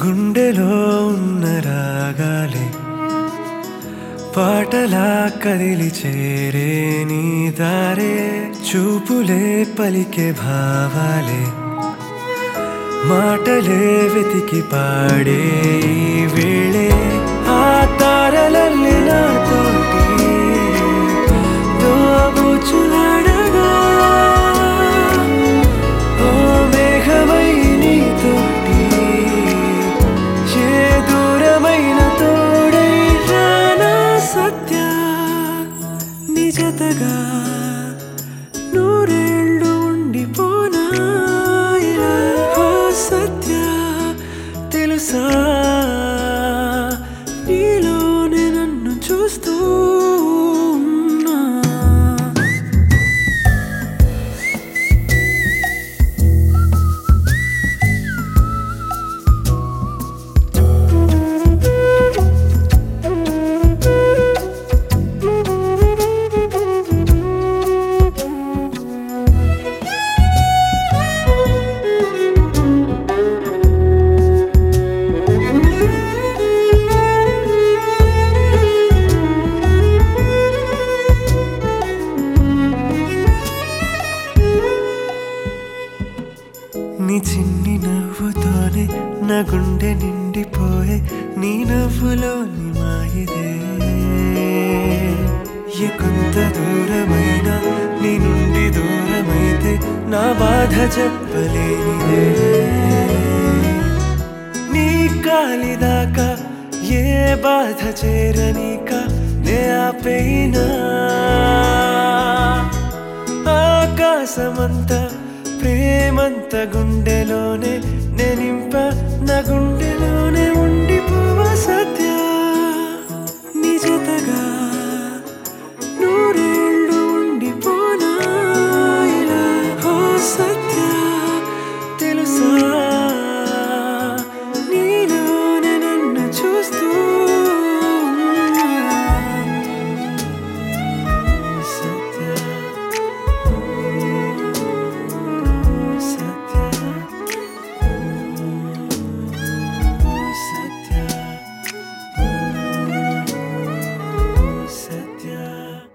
గుండెలో ఉన్న రాగాలే పాటలా కదిలి చేరే నీ దారే చూపులే పలికే భావాలే మాటలే వెతికి పాడే ఈ వేళే ఆ తారలల్లి నాతోటి దోబుచులాడగా ఓ మేఘమై నీతోటి ఏ దూరమైన తోడై రానా సత్య నిజతగా నూరేళ్ళు ఉండిపోనా ఇలా ఓ సత్య తెలుసా నీలోనే నన్ను చూస్తూ ఉన్నా నీ చిన్ని నవ్వుతోనే నా గుండె నిండిపోయే నీ నవ్వులోని మాయిదే ఏ కొంత దూరమైన నీ నుండి దూరమైతే నా బాధ చెప్పలేనిదే నీ కాలిదాకా ఏ బాధ చేరనీక నే ఆపేనా ఆకాశమంతా ప్రేమంత గుండెలోనే నెనింప నా గుండెలో